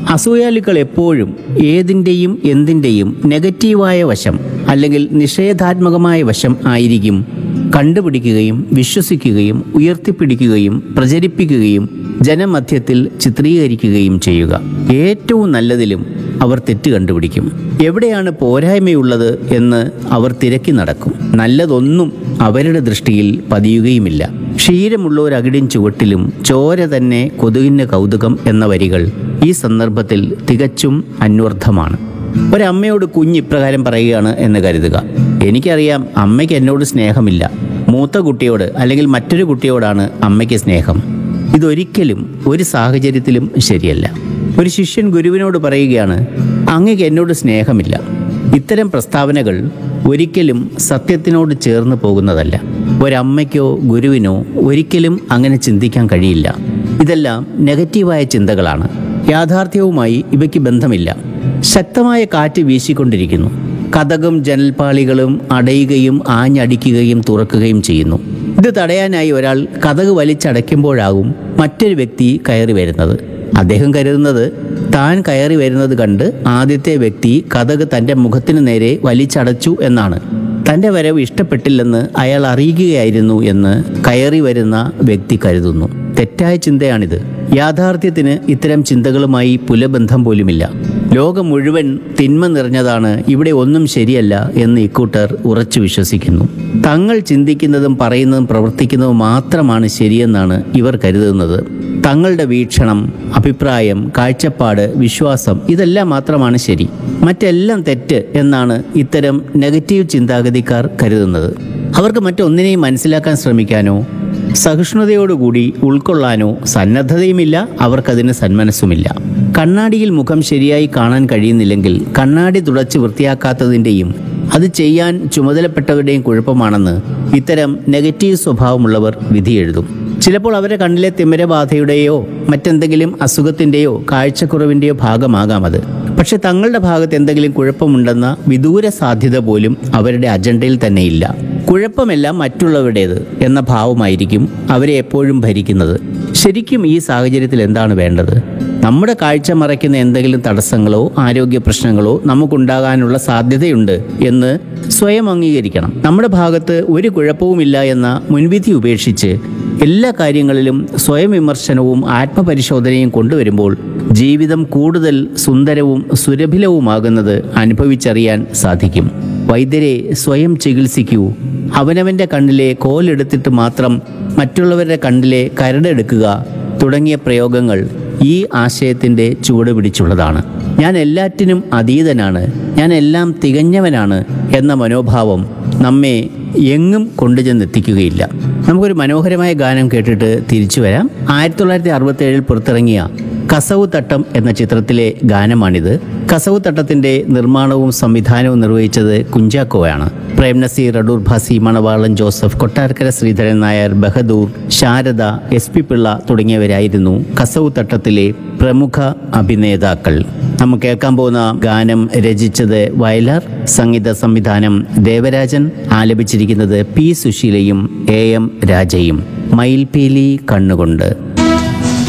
അസൂയാലുക്കൾ എപ്പോഴും ഏതിൻ്റെയും എന്തിൻ്റെയും നെഗറ്റീവായ വശം അല്ലെങ്കിൽ നിഷേധാത്മകമായ വശം ആയിരിക്കും കണ്ടുപിടിക്കുകയും വിശ്വസിക്കുകയും ഉയർത്തിപ്പിടിക്കുകയും പ്രചരിപ്പിക്കുകയും ജനമധ്യത്തിൽ ചിത്രീകരിക്കുകയും ചെയ്യുക ഏറ്റവും നല്ലതിലും അവർ തെറ്റ് കണ്ടുപിടിക്കും എവിടെയാണ് പോരായ്മയുള്ളത് എന്ന് അവർ തിരക്കി നടക്കും നല്ലതൊന്നും അവരുടെ ദൃഷ്ടിയിൽ പതിയുകയുമില്ല ക്ഷീരമുള്ളൊരകിടിൻ ചുവട്ടിലും ചോര തന്നെ കൊതുകിൻ്റെ കൗതുകം എന്ന വരികൾ ഈ സന്ദർഭത്തിൽ തികച്ചും അന്വർത്ഥമാണ് ഒരമ്മയോട് കുഞ്ഞ് ഇപ്രകാരം പറയുകയാണ് എന്ന് കരുതുക എനിക്കറിയാം അമ്മയ്ക്ക് എന്നോട് സ്നേഹമില്ല മൂത്ത കുട്ടിയോട് അല്ലെങ്കിൽ മറ്റൊരു കുട്ടിയോടാണ് അമ്മയ്ക്ക് സ്നേഹം ഇതൊരിക്കലും ഒരു സാഹചര്യത്തിലും ശരിയല്ല ഒരു ശിഷ്യൻ ഗുരുവിനോട് പറയുകയാണ് അങ്ങക്ക് എന്നോട് സ്നേഹമില്ല ഇത്തരം പ്രസ്താവനകൾ ഒരിക്കലും സത്യത്തിനോട് ചേർന്ന് പോകുന്നതല്ല ഒരമ്മയ്ക്കോ ഗുരുവിനോ ഒരിക്കലും അങ്ങനെ ചിന്തിക്കാൻ കഴിയില്ല ഇതെല്ലാം നെഗറ്റീവായ ചിന്തകളാണ് യാഥാർത്ഥ്യവുമായി ഇവയ്ക്ക് ബന്ധമില്ല ശക്തമായ കാറ്റ് വീശിക്കൊണ്ടിരിക്കുന്നു കഥകും ജനൽപ്പാളികളും അടയുകയും ആഞ്ഞടിക്കുകയും തുറക്കുകയും ചെയ്യുന്നു ഇത് തടയാനായി ഒരാൾ കഥക് വലിച്ചടയ്ക്കുമ്പോഴാകും മറ്റൊരു വ്യക്തി കയറി വരുന്നത് അദ്ദേഹം കരുതുന്നത് താൻ കയറി വരുന്നത് കണ്ട് ആദ്യത്തെ വ്യക്തി കഥക് തൻ്റെ മുഖത്തിന് നേരെ വലിച്ചടച്ചു എന്നാണ് തൻ്റെ വരവ് ഇഷ്ടപ്പെട്ടില്ലെന്ന് അയാൾ അറിയുകയായിരുന്നു എന്ന് കയറി വരുന്ന വ്യക്തി കരുതുന്നു തെറ്റായ ചിന്തയാണിത് യാഥാർത്ഥ്യത്തിന് ഇത്തരം ചിന്തകളുമായി പുലബന്ധം പോലുമില്ല ലോകം മുഴുവൻ തിന്മ നിറഞ്ഞതാണ് ഇവിടെ ഒന്നും ശരിയല്ല എന്ന് ഇക്കൂട്ടർ ഉറച്ചു വിശ്വസിക്കുന്നു തങ്ങൾ ചിന്തിക്കുന്നതും പറയുന്നതും പ്രവർത്തിക്കുന്നതും മാത്രമാണ് ശരിയെന്നാണ് ഇവർ കരുതുന്നത് തങ്ങളുടെ വീക്ഷണം അഭിപ്രായം കാഴ്ചപ്പാട് വിശ്വാസം ഇതെല്ലാം മാത്രമാണ് ശരി മറ്റെല്ലാം തെറ്റ് എന്നാണ് ഇത്തരം നെഗറ്റീവ് ചിന്താഗതിക്കാർ കരുതുന്നത് അവർക്ക് മറ്റൊന്നിനെയും മനസ്സിലാക്കാൻ ശ്രമിക്കാനോ സഹിഷ്ണുതയോടുകൂടി ഉൾക്കൊള്ളാനോ സന്നദ്ധതയുമില്ല അവർക്കതിന് സന്മനസ്സുമില്ല കണ്ണാടിയിൽ മുഖം ശരിയായി കാണാൻ കഴിയുന്നില്ലെങ്കിൽ കണ്ണാടി തുടച്ച് വൃത്തിയാക്കാത്തതിൻ്റെയും അത് ചെയ്യാൻ ചുമതലപ്പെട്ടവരുടെയും കുഴപ്പമാണെന്ന് ഇത്തരം നെഗറ്റീവ് സ്വഭാവമുള്ളവർ വിധിയെഴുതും ചിലപ്പോൾ അവരുടെ കണ്ണിലെ തിമിരബാധയുടെയോ മറ്റെന്തെങ്കിലും അസുഖത്തിൻ്റെയോ കാഴ്ചക്കുറവിൻ്റെയോ ഭാഗമാകാം അത് പക്ഷെ തങ്ങളുടെ ഭാഗത്ത് എന്തെങ്കിലും കുഴപ്പമുണ്ടെന്ന വിദൂര സാധ്യത പോലും അവരുടെ അജണ്ടയിൽ തന്നെയില്ല കുഴപ്പമെല്ലാം മറ്റുള്ളവരുടേത് എന്ന ഭാവമായിരിക്കും അവരെ എപ്പോഴും ഭരിക്കുന്നത് ശരിക്കും ഈ സാഹചര്യത്തിൽ എന്താണ് വേണ്ടത് നമ്മുടെ കാഴ്ച മറയ്ക്കുന്ന എന്തെങ്കിലും തടസ്സങ്ങളോ ആരോഗ്യ പ്രശ്നങ്ങളോ നമുക്കുണ്ടാകാനുള്ള സാധ്യതയുണ്ട് എന്ന് സ്വയം അംഗീകരിക്കണം നമ്മുടെ ഭാഗത്ത് ഒരു കുഴപ്പവുമില്ല എന്ന മുൻവിധി ഉപേക്ഷിച്ച് എല്ലാ കാര്യങ്ങളിലും സ്വയം വിമർശനവും ആത്മപരിശോധനയും കൊണ്ടുവരുമ്പോൾ ജീവിതം കൂടുതൽ സുന്ദരവും സുരഭിലവുമാകുന്നത് അനുഭവിച്ചറിയാൻ സാധിക്കും വൈദ്യരെ സ്വയം ചികിത്സിക്കൂ അവനവൻ്റെ കണ്ണിലെ കോലെടുത്തിട്ട് മാത്രം മറ്റുള്ളവരുടെ കണ്ണിലെ കരടെടുക്കുക തുടങ്ങിയ പ്രയോഗങ്ങൾ ഈ ആശയത്തിൻ്റെ ചുവട് പിടിച്ചുള്ളതാണ് ഞാൻ എല്ലാറ്റിനും അതീതനാണ് ഞാൻ എല്ലാം തികഞ്ഞവനാണ് എന്ന മനോഭാവം നമ്മെ എങ്ങും കൊണ്ടുചെന്നെത്തിക്കുകയില്ല നമുക്കൊരു മനോഹരമായ ഗാനം കേട്ടിട്ട് തിരിച്ചു വരാം ആയിരത്തി തൊള്ളായിരത്തി അറുപത്തി ഏഴിൽ പുറത്തിറങ്ങിയ കസവ് തട്ടം എന്ന ചിത്രത്തിലെ ഗാനമാണിത് കസവ് തട്ടത്തിന്റെ നിർമ്മാണവും സംവിധാനവും നിർവഹിച്ചത് കുഞ്ചാക്കോയാണ് Prem Naseer Adoor Bhasi Manavalan Joseph Kottarakkara Sreedharan Nair Bahadur Sharada S P Pillai തുടങ്ങിയവരായിരുന്നു കസവ് തട്ടത്തിലെ പ്രമുഖ അഭിനേതാക്കൾ നമുക്ക് കേൾക്കാൻ പോകുന്ന ഗാനം രചിച്ചത് വയലാർ സംഗീത സംവിധാനം ദേവരാജൻ ആലപിച്ചിരിക്കുന്നത് പി സുശീലയും എ എം രാജയും മയിൽപീലി കണ്ണുകൊണ്ട്